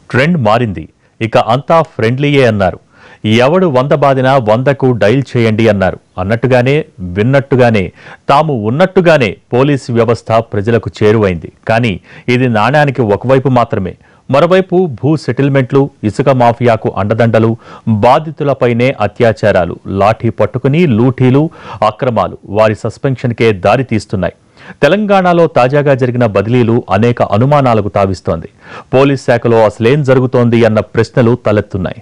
trend మారింది ఇక అంతా ఫ్రెండ్లీయే అన్నారు ఎవడు వంద బాదినా వందకు డైల్ చేయండి అన్నారు అన్నట్టుగానే విన్నట్టుగానే తాము ఉన్నట్టుగానే పోలీసు వ్యవస్థ ప్రజలకు చేరువైంది కానీ ఇది నాణ్యానికి ఒకవైపు మాత్రమే మరోవైపు భూ సెటిల్మెంట్లు ఇసుక మాఫియాకు అండదండలు బాధితులపైనే అత్యాచారాలు లాఠీ పట్టుకుని లూఠీలు అక్రమాలు వారి సస్పెన్షన్కే దారి తీస్తున్నాయి తెలంగాణలో తాజాగా జరిగిన బదిలీలు అనేక అనుమానాలకు తావిస్తోంది పోలీస్ శాఖలో అసలేం జరుగుతోంది అన్న ప్రశ్నలు తలెత్తున్నాయి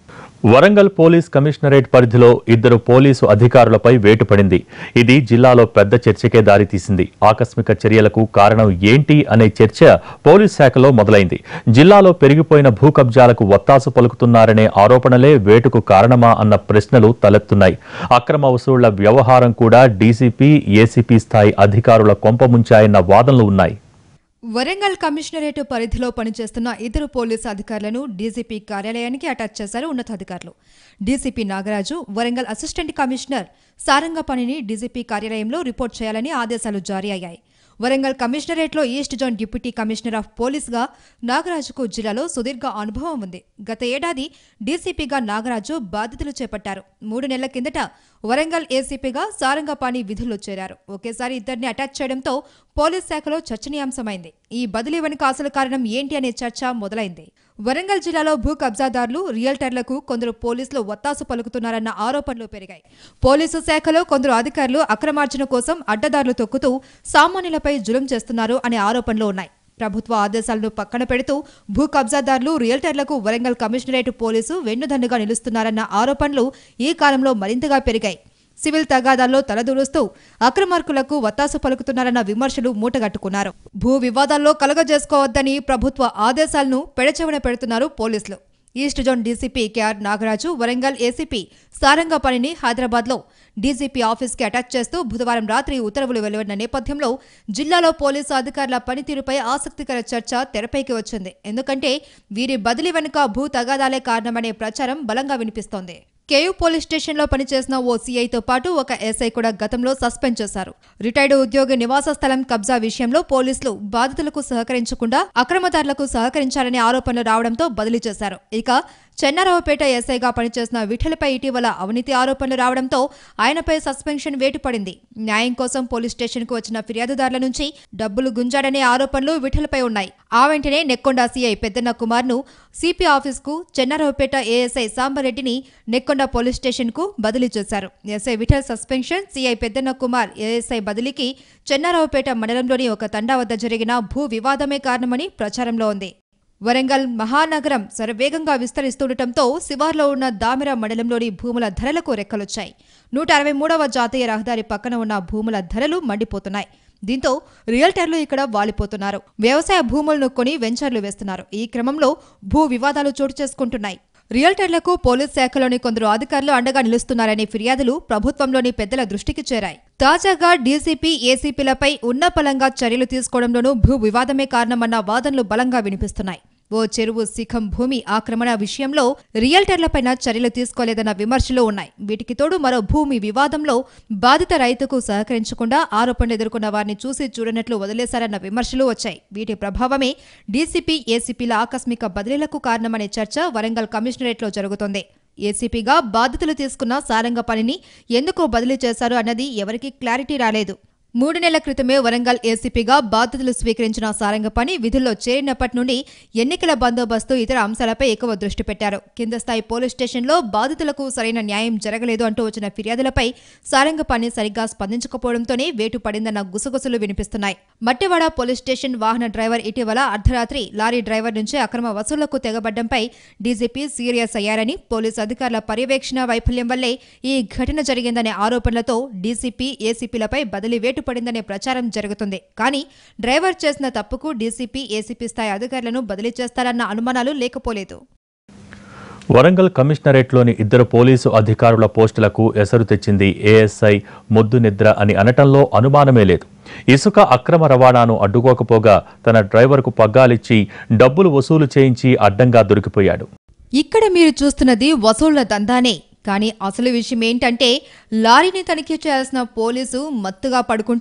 వరంగల్ పోలీస్ కమిషనరేట్ పరిధిలో ఇద్దరు పోలీసు అధికారులపై వేటు పడింది ఇది జిల్లాలో పెద్ద చర్చకే దారితీసింది ఆకస్మిక చర్యలకు కారణం ఏంటి అనే చర్చ పోలీస్ శాఖలో మొదలైంది జిల్లాలో పెరిగిపోయిన భూ కబ్జాలకు వత్తాసు పలుకుతున్నారనే ఆరోపణలే వేటుకు కారణమా అన్న ప్రశ్నలు తలెత్తున్నాయి అక్రమ వసూళ్ల వ్యవహారం కూడా డీసీపీ ఏసీపీ స్థాయి అధికారుల కొంపముంచాయన్న వాదనలు ఉన్నాయి వరంగల్ కమిషనరేట్ పరిధిలో పనిచేస్తున్న ఇద్దరు పోలీసు అధికారులను డీజీపీ కార్యాలయానికి అటాచ్ చేశారు ఉన్నతాధికారులు DCP Nagaraju Warangal assistant commissioner సారంగపనిని డీజీపీ కార్యాలయంలో రిపోర్ట్ చేయాలని ఆదేశాలు జారీ అయ్యాయి వరంగల్ కమిషనరేట్లో east zone deputy commissioner of పోలీస్గా నాగరాజుకు జిల్లాలో సుదీర్ఘ అనుభవం ఉంది గత ఏడాది డీసీపీగా నాగరాజు బాధ్యతలు చేపట్టారు మూడు నెలల కిందట వరంగల్ ఏసీపీగా సారంగపాణి విధుల్లో చేరారు ఒకేసారి ఇద్దరిని అటాచ్ చేయడంతో పోలీస్ శాఖలో చర్చనీయాంశమైంది ఈ బదిలీ వెనుక అసలు కారణం ఏంటి అనే చర్చ మొదలైంది వరంగల్ జిల్లాలో భూ కబ్జాదారులు రియల్టర్లకు కొందరు పోలీసులు ఒత్తాసు పలుకుతున్నారన్న ఆరోపణలు పెరిగాయి పోలీసు శాఖలో కొందరు అధికారులు అక్రమార్జన కోసం అడ్డదారులు తొక్కుతూ సామాన్యులపై జులుం చేస్తున్నారు అనే ఆరోపణలు ఉన్నాయి ప్రభుత్వ ఆదేశాలను పక్కన పెడుతూ భూ కబ్జాదారులు రియల్టర్లకు వరంగల్ కమిషనరేట్ పోలీసు వెన్నుదన్నుగా నిలుస్తున్నారన్న ఆరోపణలు ఈ కాలంలో మరింతగా పెరిగాయి సివిల్ తగాదాల్లో తలదూరుస్తూ అక్రమార్కులకు వత్తాసు పలుకుతున్నారన్న విమర్శలు మూటగట్టుకున్నారు భూ వివాదాల్లో కలగజేసుకోవద్దని ప్రభుత్వ ఆదేశాలను పెడచెవిన పెడుతున్నారు పోలీసులు east zone DCP K R Nagaraju Warangal ACP సారంగపనిని హైదరాబాద్లో డీజీపీ ఆఫీస్కి అటాచ్ చేస్తూ బుధవారం రాత్రి ఉత్తర్వులు వెలువడిన నేపథ్యంలో జిల్లాలో పోలీసు అధికారుల పనితీరుపై ఆసక్తికర చర్చ తెరపైకి వచ్చింది ఎందుకంటే వీరి బదిలీ వెనుక భూ తగాదాలే కారణమనే ప్రచారం బలంగా వినిపిస్తోంది కేయూ పోలీస్ స్టేషన్లో పనిచేసిన ఓ సీఐతో పాటు ఒక ఎస్ఐ కూడా గతంలో సస్పెండ్ చేశారు రిటైర్డ్ ఉద్యోగి నివాస స్థలం కబ్జా విషయంలో పోలీసులు బాధితులకు సహకరించకుండా అక్రమదారులకు సహకరించారనే ఆరోపణలు రావడంతో బదిలీ చేశారు ఇక చెన్నారావుపేట ఎస్ఐగా పనిచేసిన విఠలపై ఇటీవల అవినీతి ఆరోపణలు రావడంతో ఆయనపై సస్పెన్షన్ వేటు పడింది న్యాయం కోసం పోలీస్ స్టేషన్కు వచ్చిన ఫిర్యాదుదారుల నుంచి డబ్బులు గుంజాడనే ఆరోపణలు విఠలపై ఉన్నాయి ఆ వెంటనే నెక్కొండ సీఐ పెద్దన్న కుమార్ను సిపి ఆఫీస్కు చెన్నారావుపేట ఏఎస్ఐ సాంబరెడ్డిని నెక్కొండ పోలీస్ స్టేషన్కు బదిలీ చేశారు ఎస్ఐ విఠల్ సస్పెన్షన్ సీఐ పెద్దన్న కుమార్ ఏఎస్ఐ బదిలీకి చెన్నారావుపేట మండలంలోని ఒక తండా వద్ద జరిగిన భూ వివాదమే కారణమని ప్రచారంలో ఉంది వరంగల్ మహానగరం శరవేగంగా విస్తరిస్తుండటంతో శివార్లో ఉన్న దామిర మండలంలోని భూముల ధరలకు రెక్కలొచ్చాయి నూట అరవై మూడవ జాతీయ రహదారి పక్కన ఉన్న భూముల ధరలు మండిపోతున్నాయి దీంతో రియల్టర్లు ఇక్కడ వాలిపోతున్నారు వ్యవసాయ భూములను కొని వెంచర్లు వేస్తున్నారు ఈ క్రమంలో భూ వివాదాలు చోటు చేసుకుంటున్నాయి రియల్టర్లకు పోలీస్ శాఖలోని కొందరు అధికారులు అండగా నిలుస్తున్నారనే ఫిర్యాదులు ప్రభుత్వంలోని పెద్దల దృష్టికి చేరాయి తాజాగా డీసీపీ ఏసీపీలపై ఉన్నపలంగా చర్యలు తీసుకోవడంలోనూ భూ వివాదమే కారణమన్న వాదనలు బలంగా వినిపిస్తున్నాయి ఓ చెరువు శిఖం భూమి ఆక్రమణ విషయంలో రియల్టర్లపైన చర్యలు తీసుకోలేదన్న విమర్శలు ఉన్నాయి వీటికి తోడు మరో భూమి వివాదంలో బాధిత రైతుకు సహకరించకుండా ఆరోపణలు ఎదుర్కొన్న వారిని చూసి చూడనట్లు వదిలేశారన్న విమర్శలు వచ్చాయి వీటి ప్రభావమే డీసీపీ ఏసీపీల ఆకస్మిక బదిలీలకు కారణమనే చర్చ వరంగల్ కమిషనరేట్లో జరుగుతోంది ఏసీపీగా బాధితులు తీసుకున్న సారంగ పనిని ఎందుకు బదిలీ చేశారు అన్నది ఎవరికీ క్లారిటీ రాలేదు మూడు నెలల క్రితమే వరంగల్ ఏసీపీగా బాధ్యతలు స్వీకరించిన సారంగపని విధుల్లో చేరినప్పటి నుండి ఎన్నికల బందోబస్తు ఇతర అంశాలపై ఎక్కువ దృష్టి పెట్టారు కింద స్థాయి పోలీస్ స్టేషన్లో బాధితులకు సరైన న్యాయం జరగలేదు అంటూ వచ్చిన ఫిర్యాదులపై సారంగపని సరిగ్గా స్పందించకపోవడంతోనే వేటు పడిందన్న గుసగుసలు వినిపిస్తున్నాయి మట్టివాడ పోలీస్ స్టేషన్ వాహన డ్రైవర్ ఇటీవల అర్ధరాత్రి లారీ డ్రైవర్ నుంచి అక్రమ వసూళ్లకు తెగబడ్డంపై డీజీపీ సీరియస్ అయ్యారని పోలీసు అధికారుల పర్యవేక్షణ వైఫల్యం వల్లే ఈ ఘటన జరిగిందనే ఆరోపణలతో డీసీపీ ఏసీపీలపై బదిలీ వేటు పడిందనే ప్రచారం జరుగుతుంది కానీ డ్రైవర్ చేసిన తప్పుకు డీసీపీ ఏసీపీ స్థాయి అధికారులను బదిలీ చేస్తారన్న అనుమానాలు లేకపోలేదు వరంగల్ కమిషనరేట్లోని ఇద్దరు పోలీసు అధికారుల పోస్టులకు ఎసరు తెచ్చింది ఏఎస్ఐ మొద్దు నిద్ర అని అనటంలో అనుమానమే లేదు ఇసుక అక్రమ రవాణాను అడ్డుకోకపోగా తన డ్రైవర్కు పగ్గాలిచ్చి డబ్బులు వసూలు చేయించి అడ్డంగా దొరికిపోయాడు ఇక్కడ మీరు చూస్తున్నది వసూళ్ల దందానే కానీ అసలు విషయం ఏంటంటే లారీని తనిఖీ చేయాల్సిన పోలీసు మత్తుగా పడుకుంటే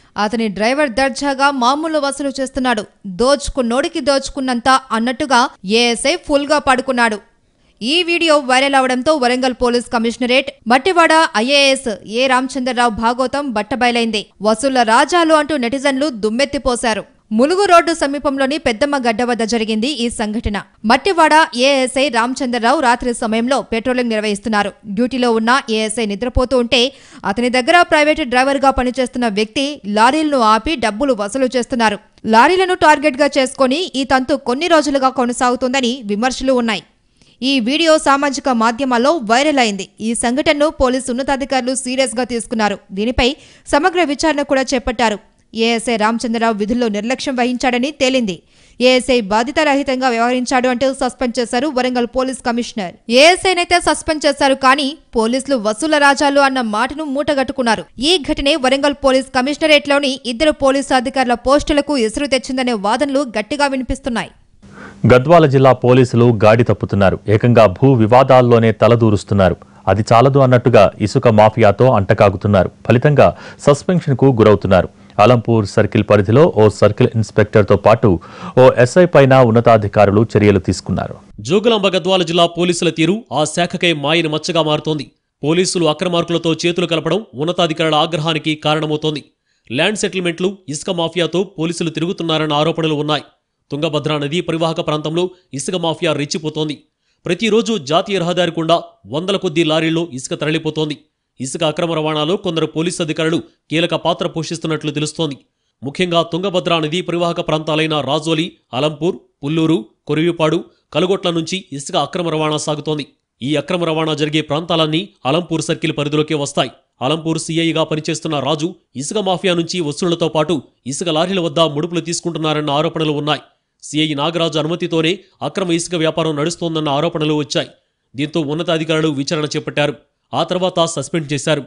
అతని డ్రైవర్ దర్జాగా మామూలు వసూలు చేస్తున్నాడు దోచుకున్నోడికి దోచుకున్నంత అన్నట్టుగా ఏఎస్ఐ ఫుల్గా పడుకున్నాడు ఈ వీడియో వైరల్ అవడంతో Warangal police commissionerate Mattewada IAS A Ramachandrarao భాగోతం బట్టబయలైంది వసూళ్ల రాజాలు అంటూ నెటిజన్లు దుమ్మెత్తిపోశారు ములుగు రోడ్డు సమీపంలోని పెద్దమ్మ గడ్డ వద్ద జరిగింది ఈ సంఘటన మట్టివాడ ఏఎస్ఐ రామచంద్రరావు రాత్రి సమయంలో పెట్రోలింగ్ నిర్వహిస్తున్నారు డ్యూటీలో ఉన్న ఏఎస్ఐ నిద్రపోతూ ఉంటే అతని దగ్గర ప్రైవేటు డ్రైవర్గా పనిచేస్తున్న వ్యక్తి లారీలను ఆపి డబ్బులు వసూలు చేస్తున్నారు లారీలను టార్గెట్గా చేసుకుని ఈ తంతు కొన్ని రోజులుగా కొనసాగుతోందని విమర్శలు ఉన్నాయి ఈ వీడియో సామాజిక మాధ్యమాల్లో వైరల్ అయింది ఈ సంఘటనను పోలీసు ఉన్నతాధికారులు సీరియస్ గా తీసుకున్నారు దీనిపై సమగ్ర విచారణ కూడా చేపట్టారు ఏఎస్ఐ రామచంద్రరావు విధుల్లో నిర్లక్ష్యం వహించాడని తేలింది ఏఎస్ఐ బాధితరహితంగా వ్యవహరించాడు అంటూ సస్పెండ్ చేశారు వరంగల్ పోలీస్ కమిషనర్ ఏఎస్ఐనైతే సస్పెండ్ చేశారు కానీ పోలీసులు వసూల రాజాలు అన్న మాటను మూటగట్టుకున్నారు ఈ ఘటనే వరంగల్ పోలీస్ కమిషనరేట్లోని ఇద్దరు పోలీసు అధికారుల పోస్టులకు ఎసురు తెచ్చిందనే వాదనలు గట్టిగా వినిపిస్తున్నాయి గద్వాల జిల్లా పోలీసులు గాడి తప్పుతున్నారు ఏకంగా భూ వివాదాల్లోనే తలదూరుస్తున్నారు అది చాలదు అన్నట్టుగా ఇసుక మాఫియాతో అంటకాగుతున్నారు ఫలితంగా సస్పెన్షన్కు గురవుతున్నారు అలంపూర్ సర్కిల్ పరిధిలో ఓ సర్కిల్ ఇన్స్పెక్టర్తో పాటు ఓ ఎస్ఐ పైన ఉన్నతాధికారులు చర్యలు తీసుకున్నారు జోగులాంబ గద్వాల జిల్లా పోలీసుల తీరు ఆ శాఖకై మాయని మచ్చగా మారుతోంది పోలీసులు అక్రమార్కులతో చేతులు కలపడం ఉన్నతాధికారుల ఆగ్రహానికి కారణమవుతోంది ల్యాండ్ సెటిల్మెంట్లు ఇసుక మాఫియాతో పోలీసులు తిరుగుతున్నారన్న ఆరోపణలు ఉన్నాయి తుంగభద్రా నదీ పరివాహక ప్రాంతంలో ఇసుక మాఫియా రెచ్చిపోతోంది ప్రతిరోజు జాతీయ రహదారి గుండా వందల కొద్దీ లారీల్లో ఇసుక తరలిపోతోంది ఇసుక అక్రమ రవాణాలో కొందరు పోలీసు అధికారులు కీలక పాత్ర పోషిస్తున్నట్లు తెలుస్తోంది ముఖ్యంగా తుంగభద్రా నదీ పరివాహక ప్రాంతాలైన రాజోలి అలంపూర్ పుల్లూరు కొరివిపాడు కలుగొట్ల నుంచి ఇసుక అక్రమ రవాణా సాగుతోంది ఈ అక్రమ రవాణా జరిగే ప్రాంతాలన్నీ అలంపూర్ సర్కిల్ పరిధిలోకే వస్తాయి అలంపూర్ సీఐగా పనిచేస్తున్న రాజు ఇసుక మాఫియా నుంచి వసూళ్లతో పాటు ఇసుక లారీల వద్ద ముడుపులు తీసుకుంటున్నారన్న ఆరోపణలు ఉన్నాయి సీఐ నాగరాజు అనుమతితోనే అక్రమ ఇసుక వ్యాపారం నడుస్తోందన్న ఆరోపణలు వచ్చాయి దీంతో ఉన్నతాధికారులు విచారణ చేపట్టారు ఆ తర్వాత సస్పెండ్ చేశారు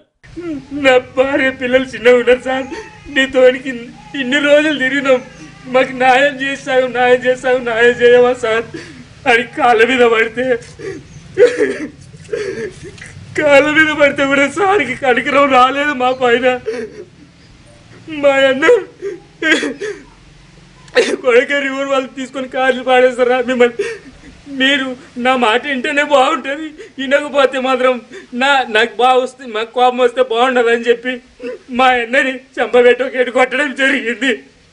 నా భార్య పిల్లలు చిన్నగా ఉన్నారు సార్ నీతోనికి ఇన్ని రోజులు తిరిగినాం మాకు న్యాయం చేస్తావు న్యాయం చేస్తావు న్యాయం చేయవా సార్ అని కాళ్ళ మీద పడితే కాళ్ళ మీద పడితే కూడా సార్కి కనికరం రాలేదు మా పైన మా అన్న కొడకరి ఊరు వాళ్ళు తీసుకొని కార్లు పాడేస్తారా మిమ్మల్ని మీరు నా మాట వింటేనే బాగుంటుంది వినకపోతే మాత్రం నా నాకు బాగా వస్తుంది మాకు కోపం వస్తే బాగుండదు అని చెప్పి మా అన్నని చంపబెట్టి కొట్టడం జరిగింది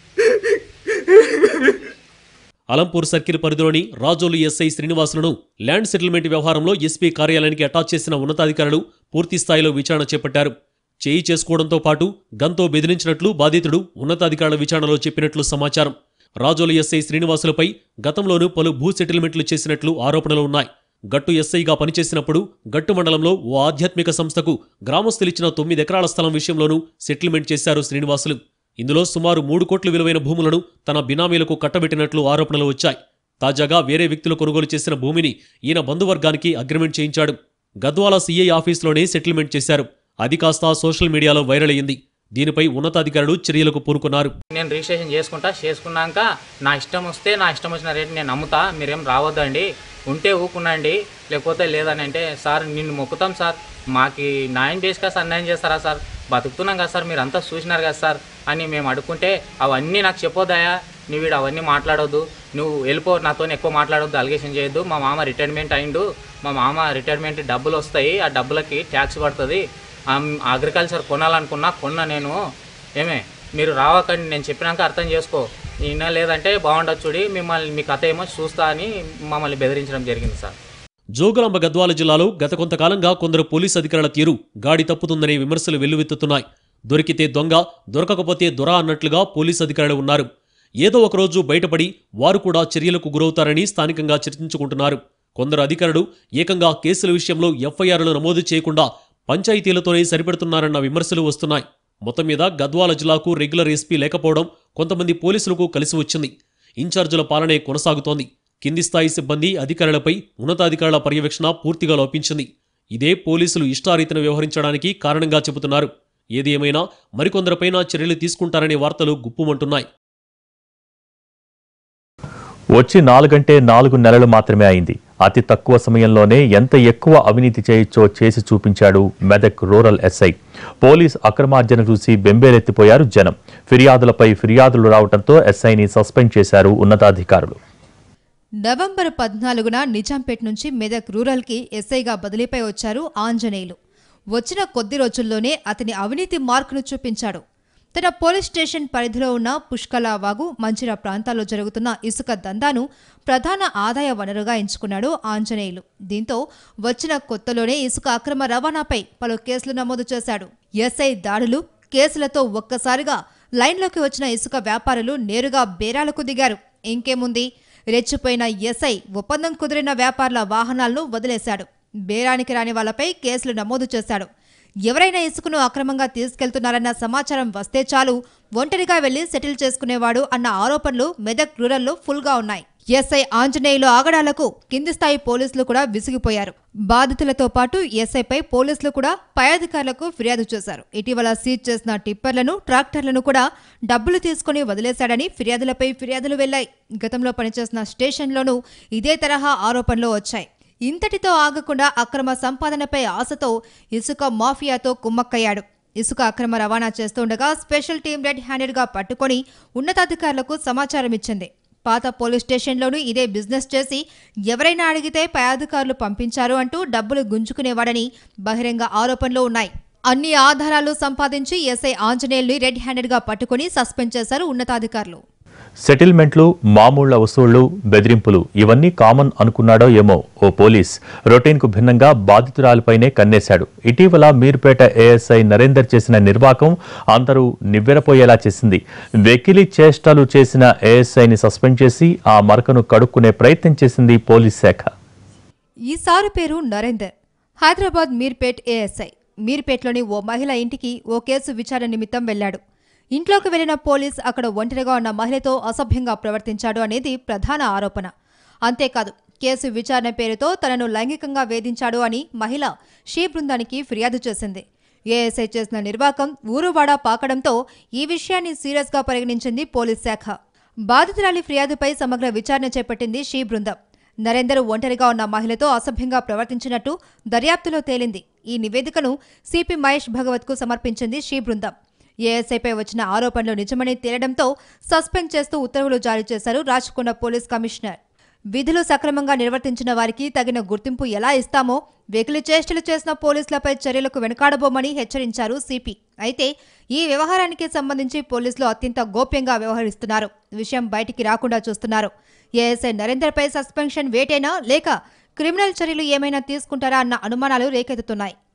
అలంపూర్ సర్కిల్ పరిధిలోని రాజోలు ఎస్ఐ శ్రీనివాసులను ల్యాండ్ సెటిల్మెంట్ వ్యవహారంలో ఎస్పీ కార్యాలయానికి అటాచ్ చేసిన ఉన్నతాధికారులు పూర్తి స్థాయిలో విచారణ చేపట్టారు చేయి చేసుకోవడంతో పాటు గంతో బెదిరించినట్లు బాధితుడు ఉన్నతాధికారుల విచారణలో చెప్పినట్లు సమాచారం రాజోలు ఎస్ఐ శ్రీనివాసులపై గతంలోనూ పలు భూ సెటిల్మెంట్లు చేసినట్లు ఆరోపణలు ఉన్నాయి గట్టు ఎస్ఐగా పనిచేసినప్పుడు గట్టు మండలంలో ఓ ఆధ్యాత్మిక సంస్థకు గ్రామస్తులిచ్చిన తొమ్మిది ఎకరాల స్థలం విషయంలోనూ సెటిల్మెంట్ చేశారు శ్రీనివాసులు ఇందులో సుమారు మూడు కోట్ల విలువైన భూములను తన బినామీలకు కట్టబెట్టినట్లు ఆరోపణలు వచ్చాయి తాజాగా వేరే వ్యక్తులు కొనుగోలు చేసిన భూమిని ఈయన బంధువర్గానికి అగ్రిమెంట్ చేయించాడు గద్వాల సీఐ ఆఫీస్లోనే సెటిల్మెంట్ చేశారు అది కాస్త సోషల్ మీడియాలో వైరల్ అయ్యింది దీనిపై ఉన్నతాధికారులు చర్యలకు పూనుకున్నారు నేను రిజిస్ట్రేషన్ చేసుకుంటా చేసుకున్నాక నా ఇష్టం వస్తే నా ఇష్టం వచ్చిన రేటు నేను అమ్ముతా మీరేం రావద్దండి ఉంటే ఊకునండి లేకపోతే లేదని అంటే సార్ నిన్ను మొక్కుతాం సార్ మాకి న్యాయం చేసి కదా సార్ అన్యాయం చేస్తారా సార్ బతుకుతున్నాం కదా సార్ మీరు అంతా చూసినారు కదా సార్ అని మేము అడుక్కుంటే అవన్నీ నాకు చెప్పొద్దాయా నువ్వు వీడు అవన్నీ మాట్లాడొద్దు నువ్వు వెళ్ళిపో నాతో ఎక్కువ మాట్లాడొద్దు అలిగేషన్ చేయొద్దు మా మామ రిటైర్మెంట్ అయిండు మా మామ రిటైర్మెంట్ డబ్బులు వస్తాయి ఆ డబ్బులకి ట్యాక్స్ పడుతుంది అగ్రికల్చర్ కొనాలనుకున్నా కొన్నా నేను ఏమే మీరు రావకండి నేను చెప్పినాక అర్థం చేసుకో ఈయన లేదంటే బాగుండదు చూడి మిమ్మల్ని మీ కథ ఏమో చూస్తా అని మమ్మల్ని బెదిరించడం జరిగింది సార్ జోగులాంబ గద్వాల జిల్లాలో గత కొంతకాలంగా కొందరు పోలీసు అధికారుల తీరు గాడి తప్పుతుందనే విమర్శలు వెల్లువెత్తుతున్నాయి దొరికితే దొంగ దొరకకపోతే దొర అన్నట్లుగా పోలీసు అధికారులు ఉన్నారు ఏదో ఒకరోజు బయటపడి వారు కూడా చర్యలకు గురవుతారని స్థానికంగా చర్చించుకుంటున్నారు కొందరు అధికారులు ఏకంగా కేసుల విషయంలో ఎఫ్ఐఆర్లు నమోదు చేయకుండా పంచాయతీలతోనే సరిపెడుతున్నారన్న విమర్శలు వస్తున్నాయి మొత్తం మీద గద్వాల జిల్లాకు రెగ్యులర్ ఎస్పీ లేకపోవడం కొంతమంది పోలీసులకు కలిసి వచ్చింది ఇన్ఛార్జీల పాలనే కొనసాగుతోంది కింది స్థాయి సిబ్బంది అధికారులపై ఉన్నతాధికారుల పర్యవేక్షణ పూర్తిగా లోపించింది ఇదే పోలీసులు ఇష్టారీతిన వ్యవహరించడానికి కారణంగా చెబుతున్నారు ఏది ఏమైనా మరికొందరిపైన చర్యలు తీసుకుంటారనే వార్తలు గుప్పుమంటున్నాయి వచ్చి నాలుగంటే నాలుగు నెలలు మాత్రమే అయింది అతి తక్కువ సమయంలోనే ఎంత ఎక్కువ అవినీతి చేయొచ్చో చేసి చూపించాడు మెదక్ రూరల్ ఎస్ఐ పోలీస్ అక్రమార్జన చూసి బెంబేలెత్తిపోయారు జనం ఫిర్యాదులపై ఫిర్యాదులు రావడంతో ఎస్ఐని సస్పెండ్ చేశారు ఉన్నతాధికారులు నవంబర్ పద్నాలుగున నిజాంపేట్ నుంచి మెదక్ రూరల్కి ఎస్ఐగా బదిలీపై వచ్చారు ఆంజనేయులు వచ్చిన కొద్ది రోజుల్లోనే అతని అవినీతి మార్కును చూపించాడు తన పోలీస్ స్టేషన్ పరిధిలో ఉన్న పుష్కల వాగు మంచిర ప్రాంతాల్లో జరుగుతున్న ఇసుక దందాను ప్రధాన ఆదాయ వనరుగా ఎంచుకున్నాడు ఆంజనేయులు దీంతో వచ్చిన కొత్తలోనే ఇసుక అక్రమ రవాణాపై పలు కేసులు నమోదు చేశాడు ఎస్ఐ దాడులు కేసులతో ఒక్కసారిగా లైన్లోకి వచ్చిన ఇసుక వ్యాపారులు నేరుగా బేరాలకు దిగారు ఇంకేముంది రెచ్చిపోయిన ఎస్ఐ ఒప్పందం కుదిరిన వ్యాపారుల వాహనాలను వదిలేశాడు బేరానికి రాని వాళ్లపై కేసులు నమోదు చేశాడు ఎవరైనా ఇసుకను అక్రమంగా తీసుకెళ్తున్నారన్న సమాచారం వస్తే చాలు ఒంటరిగా వెళ్లి సెటిల్ చేసుకునేవాడు అన్న ఆరోపణలు మెదక్ రూరల్లో ఫుల్గా ఉన్నాయి ఎస్ఐ ఆంజనేయులు ఆగడాలకు కింది స్థాయి పోలీసులు కూడా విసిగిపోయారు బాధితులతో పాటు ఎస్ఐపై పోలీసులు కూడా పై అధికారులకు ఫిర్యాదు చేశారు ఇటీవల సీజ్ చేసిన టిప్పర్లను ట్రాక్టర్లను కూడా డబ్బులు తీసుకుని వదిలేశాడని ఫిర్యాదులపై ఫిర్యాదులు వెళ్లాయి గతంలో పనిచేసిన స్టేషన్లోనూ ఇదే తరహా ఆరోపణలు వచ్చాయి ఇంతటితో ఆగకుండా అక్రమ సంపాదనపై ఆశతో ఇసుక మాఫియాతో కుమ్మక్కయ్యాడు ఇసుక అక్రమ రవాణా చేస్తుండగా స్పెషల్ టీం రెడ్ హ్యాండెడ్గా పట్టుకొని ఉన్నతాధికారులకు సమాచారం ఇచ్చింది పాత పోలీస్ స్టేషన్లోనూ ఇదే బిజినెస్ చేసి ఎవరైనా అడిగితే పై అధికారులు పంపించారు అంటూ డబ్బులు గుంజుకునేవాడని బహిరంగ ఆరోపణలు ఉన్నాయి అన్ని ఆధారాలు సంపాదించి ఎస్ఐ ఆంజనేయుల్ని రెడ్ హ్యాండెడ్గా పట్టుకుని సస్పెండ్ చేశారు ఉన్నతాధికారులు సెటిల్మెంట్లు మామూళ్ల వసూళ్లు బెదిరింపులు ఇవన్నీ కామన్ అనుకున్నాడో ఏమో ఓ పోలీస్ రొటీన్కు భిన్నంగా బాధితురాలిపైనే కన్నేశాడు ఇటీవల మీర్పేట ఏఎస్ఐ నరేందర్ చేసిన నిర్వాకం అందరూ నివ్వెరపోయేలా చేసింది వెకిలి చేష్టలు చేసిన ఏఎస్ఐని సస్పెండ్ చేసి ఆ మరకను కడుక్కునే ప్రయత్నం చేసింది పోలీస్ శాఖ ఈసారి పేరు నరేందర్ హైదరాబాద్ మీర్పేట్ ఏఎస్ఐ మీర్పేట్లోని ఓ మహిళ ఇంటికి ఓ కేసు విచారణ నిమిత్తం వెళ్లాడు ఇంట్లోకి వెళ్లిన పోలీస్ అక్కడ ఒంటరిగా ఉన్న మహిళతో అసభ్యంగా ప్రవర్తించాడు అనేది ప్రధాన ఆరోపణ అంతేకాదు కేసు విచారణ పేరుతో తనను లైంగికంగా వేధించాడు అని మహిళ షీ బృందానికి ఫిర్యాదు చేసింది ఏఎస్ఐ చేసిన నిర్వాకం ఊరువాడా పాకడంతో ఈ విషయాన్ని సీరియస్గా పరిగణించింది పోలీస్ శాఖ బాధితురాలి ఫిర్యాదుపై సమగ్ర విచారణ చేపట్టింది షీ బృందం నరేందర్ ఒంటరిగా ఉన్న మహిళతో అసభ్యంగా ప్రవర్తించినట్టు దర్యాప్తులో తేలింది ఈ నివేదికను సిపి మహేష్ భగవత్కు సమర్పించింది షీ బృందం ఏఎస్ఐపై వచ్చిన ఆరోపణలు నిజమని తేలడంతో సస్పెండ్ చేస్తూ ఉత్తర్వులు జారీ చేశారు రాచకొండ పోలీస్ కమిషనర్ విధులు సక్రమంగా నిర్వర్తించిన వారికి తగిన గుర్తింపు ఎలా ఇస్తామో వెకిలి చేష్టలు చేసిన పోలీసులపై చర్యలకు వెనకాడబోమని హెచ్చరించారు సిపి అయితే ఈ వ్యవహారానికి సంబంధించి పోలీసులు అత్యంత గోప్యంగా వ్యవహరిస్తున్నారు విషయం బయటికి రాకుండా చూస్తున్నారు ఏఎస్ఐ నరేందర్పై సస్పెన్షన్ వేటేనా లేక క్రిమినల్ చర్యలు ఏమైనా తీసుకుంటారా అన్న అనుమానాలు రేకెత్తుతున్నాయి